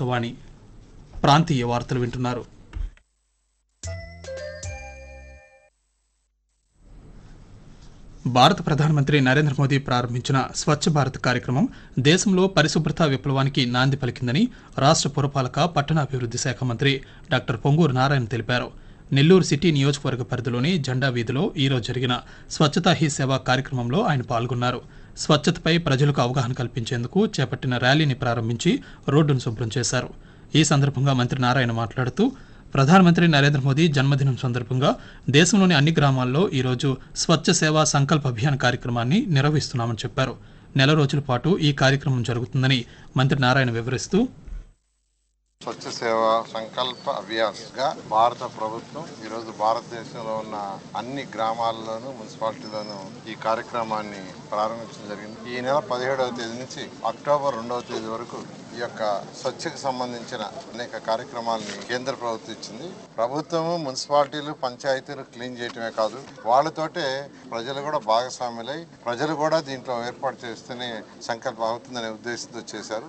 ఆకాశవాణి ప్రాంతీయ వార్తలు వింటున్నారు భారత ప్రధానమంత్రి నరేంద్ర మోదీ ప్రారంభించిన స్వచ్ఛ భారత్ కార్యక్రమం దేశంలో పరిశుభ్రత విప్లవానికి నాంది పలికిందని రాష్ట్ర పురపాలక పట్టణాభివృద్ధి శాఖ మంత్రి డాక్టర్ పొంగూరు నారాయణ తెలిపారు నెల్లూరు సిటీ నియోజకవర్గ పరిధిలోని జెండా వీధిలో ఈరోజు జరిగిన స్వచ్ఛతా హీ సేవ కార్యక్రమంలో ఆయన పాల్గొన్నారు స్వచ్ఛతపై ప్రజలకు అవగాహన కల్పించేందుకు చేపట్టిన ర్యాలీని ప్రారంభించి రోడ్డును శుభ్రం చేశారు ఈ సందర్భంగా మంత్రి నారాయణ మాట్లాడుతూ ప్రధానమంత్రి నరేంద్ర మోదీ జన్మదినం సందర్భంగా దేశంలోని అన్ని గ్రామాల్లో ఈరోజు స్వచ్ఛ సేవా సంకల్ప అభియాన్ కార్యక్రమాన్ని నిర్వహిస్తున్నామని చెప్పారు నెల రోజుల పాటు ఈ కార్యక్రమం జరుగుతుందని మంత్రి నారాయణ వివరిస్తూ స్వచ్ఛ సేవ సంకల్ప అభియాస్ గా భారత ప్రభుత్వం ఈరోజు భారతదేశంలో ఉన్న అన్ని గ్రామాల్లోనూ మున్సిపాలిటీలోనూ ఈ కార్యక్రమాన్ని ప్రారంభించడం జరిగింది ఈ నెల పదిహేడవ తేదీ నుంచి అక్టోబర్ రెండవ తేదీ వరకు ఈ యొక్క స్వచ్ఛకు సంబంధించిన అనేక కార్యక్రమాలని కేంద్ర ప్రభుత్వం ఇచ్చింది ప్రభుత్వము మున్సిపాలిటీలు పంచాయతీలు క్లీన్ చేయటమే కాదు వాళ్ళతోటే ప్రజలు కూడా భాగస్వాములై ప్రజలు కూడా దీంట్లో ఏర్పాటు చేస్తేనే సంకల్పం అవుతుందనే ఉద్దేశంతో చేశారు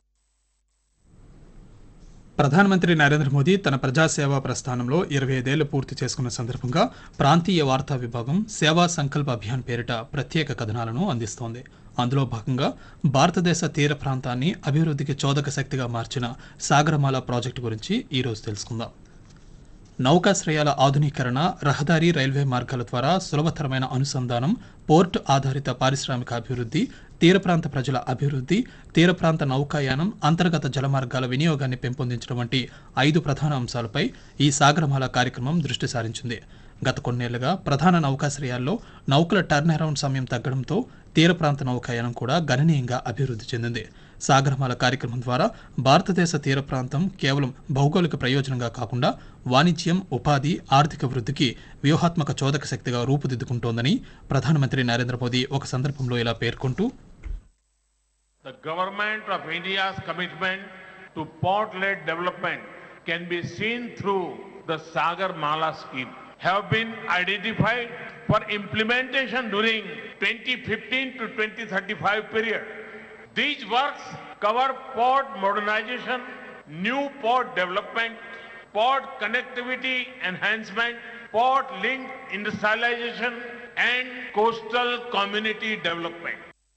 ప్రధానమంత్రి నరేంద్ర మోదీ తన ప్రజాసేవా ప్రస్థానంలో ఇరవై ఐదేళ్లు పూర్తి చేసుకున్న సందర్భంగా ప్రాంతీయ వార్తా విభాగం సేవా సంకల్ప అభియాన్ పేరిట ప్రత్యేక కథనాలను అందిస్తోంది అందులో భాగంగా భారతదేశ తీర ప్రాంతాన్ని అభివృద్ధికి చోదక శక్తిగా మార్చిన సాగరమాల ప్రాజెక్టు గురించి ఈరోజు తెలుసుకుందాం నౌకాశ్రయాల ఆధునీకరణ రహదారి రైల్వే మార్గాల ద్వారా సులభతరమైన అనుసంధానం పోర్ట్ ఆధారిత పారిశ్రామిక అభివృద్ధి తీర ప్రాంత ప్రజల అభివృద్ధి తీర ప్రాంత నౌకాయానం అంతర్గత జలమార్గాల వినియోగాన్ని పెంపొందించడం వంటి ఐదు ప్రధాన అంశాలపై ఈ సాగరమాల కార్యక్రమం దృష్టి సారించింది గత కొన్నేళ్లుగా ప్రధాన నౌకాశ్రయాల్లో నౌకల టర్న్ అరౌండ్ సమయం తగ్గడంతో తీర ప్రాంత నౌకాయానం కూడా గణనీయంగా అభివృద్ధి చెందింది సాగరమాల కార్యక్రమం ద్వారా భారతదేశ తీర ప్రాంతం కేవలం భౌగోళిక ప్రయోజనంగా కాకుండా వాణిజ్యం ఉపాధి ఆర్థిక వృద్ధికి వ్యూహాత్మక చోదక శక్తిగా రూపుదిద్దుకుంటోందని ప్రధానమంత్రి నరేంద్ర మోదీ ఒక సందర్భంలో ఇలా పేర్కొంటూ The government of India's commitment to port-led development can be seen through the Sagar Mala scheme have been identified for implementation during 2015 to 2035 period. These works cover port modernization, new port development, port connectivity enhancement, port link industrialization and coastal community development.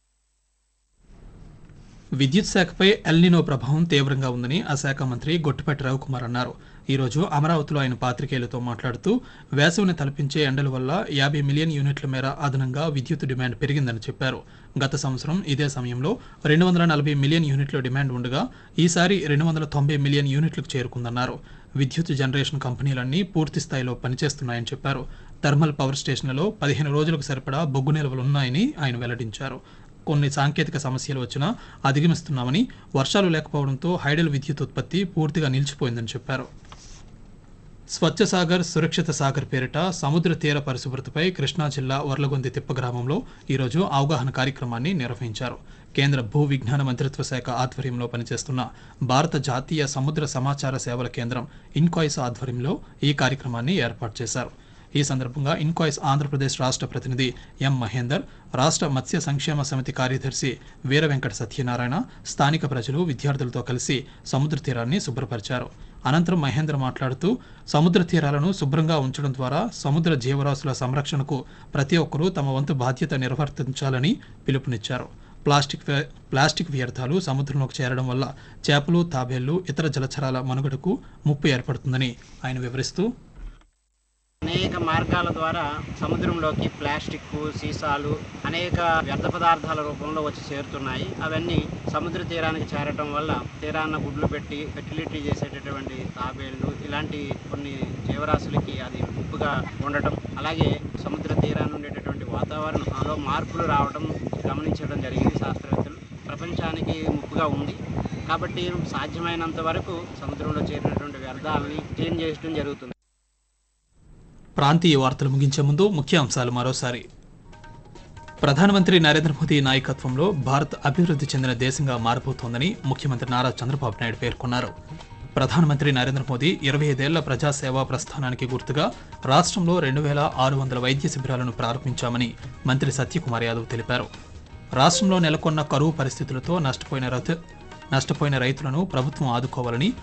విద్యుత్ శాఖపై El Niño ప్రభావం తీవ్రంగా ఉందని ఆ శాఖ మంత్రి గొట్టిపాటి రవికుమార్ అన్నారు ఈరోజు అమరావతిలో ఆయన పాత్రికేయులతో మాట్లాడుతూ వేసవిని తలపించే ఎండల వల్ల యాభై మిలియన్ యూనిట్ల మేర అదనంగా విద్యుత్ డిమాండ్ పెరిగిందని చెప్పారు గత సంవత్సరం ఇదే సమయంలో రెండు వందల నలభై మిలియన్ యూనిట్ల డిమాండ్ ఉండగా ఈసారి రెండు వందల తొంభై మిలియన్ యూనిట్లకు చేరుకుందన్నారు విద్యుత్ జనరేషన్ కంపెనీలన్నీ పూర్తి స్థాయిలో పనిచేస్తున్నాయని చెప్పారు థర్మల్ పవర్ స్టేషన్లలో పదిహేను రోజులకు సరిపడా బొగ్గు నిల్వలున్నాయని ఆయన వెల్లడించారు కొన్ని సాంకేతిక సమస్యలు వచ్చినా అధిగమిస్తున్నామని వర్షాలు లేకపోవడంతో హైడల్ విద్యుత్ ఉత్పత్తి పూర్తిగా నిలిచిపోయిందని చెప్పారు స్వచ్ఛ సాగర్ సురక్షిత సాగర్ పేరిట సముద్ర తీర పరిశుభ్రతపై కృష్ణా జిల్లా వర్లగొంది తిప్ప గ్రామంలో ఈరోజు అవగాహన కార్యక్రమాన్ని నిర్వహించారు కేంద్ర భూ విజ్ఞాన మంత్రిత్వ శాఖ ఆధ్వర్యంలో పనిచేస్తున్న భారత జాతీయ సముద్ర సమాచార సేవల కేంద్రం ఇన్కాయిస్ ఆధ్వర్యంలో ఈ కార్యక్రమాన్ని ఏర్పాటు చేశారు ఈ సందర్భంగా ఇన్కాయిస్ ఆంధ్రప్రదేశ్ రాష్ట్ర ప్రతినిధి ఎం మహేందర్ రాష్ట్ర మత్స్య సంక్షేమ సమితి కార్యదర్శి వీర వెంకట సత్యనారాయణ స్థానిక ప్రజలు విద్యార్థులతో కలిసి సముద్ర తీరాన్ని శుభ్రపరిచారు అనంతరం మహేంద్ర మాట్లాడుతూ సముద్ర తీరాలను శుభ్రంగా ఉంచడం ద్వారా సముద్ర జీవరాశుల సంరక్షణకు ప్రతి ఒక్కరూ తమ వంతు బాధ్యత నిర్వర్తించాలని పిలుపునిచ్చారు ప్లాస్టిక్ వ్య- ప్లాస్టిక్ వ్యర్థాలు సముద్రంలోకి చేరడం వల్ల చేపలు తాబేళ్లు ఇతర జలచరాల మనుగడకు ముప్పు ఏర్పడుతుందని ఆయన వివరిస్తూ అనేక మార్గాల ద్వారా సముద్రంలోకి ప్లాస్టిక్ సీసాలు అనేక వ్యర్థ పదార్థాల రూపంలో వచ్చి చేరుతున్నాయి అవన్నీ సముద్ర తీరానికి చేరటం వల్ల తీరాన్న గుడ్లు పెట్టి ఫెర్టిలిటీ చేసేటటువంటి తాబేళ్లు ఇలాంటి కొన్ని జీవరాశులకి అది ముప్పుగా ఉండటం అలాగే సముద్ర తీరాన్ని ఉండేటటువంటి వాతావరణంలో మార్పులు రావడం గమనించడం జరిగింది శాస్త్రవేత్తలు ప్రపంచానికి ముప్పుగా ఉంది కాబట్టి సాధ్యమైనంత వరకు సముద్రంలో చేరినటువంటి వ్యర్థాలని క్లీన్ చేయడం జరుగుతుంది ప్రాంతీయ వార్తలు ముగించే ముందు ముఖ్య అంశాలు మరోసారి ప్రధానమంత్రి నరేంద్ర మోదీ నాయకత్వంలో భారత్ అభివృద్ధి చెందిన దేశంగా మారిపోతోందని ముఖ్యమంత్రి నారా చంద్రబాబు నాయుడు పేర్కొన్నారు ప్రధానమంత్రి నరేంద్ర మోదీ ఇరవై ఐదేళ్ల ప్రజాసేవా ప్రస్థానానికి గుర్తుగా రాష్ట్రంలో రెండు వేల ఆరు వందల వైద్య శిబిరాలను ప్రారంభించామని మంత్రి సత్యకుమార్ యాదవ్ తెలిపారు రాష్ట్రంలో నెలకొన్న కరువు పరిస్థితులతో నష్టపోయిన రథ నష్టపోయిన రైతులను ప్రభుత్వం ఆదుకోవాలని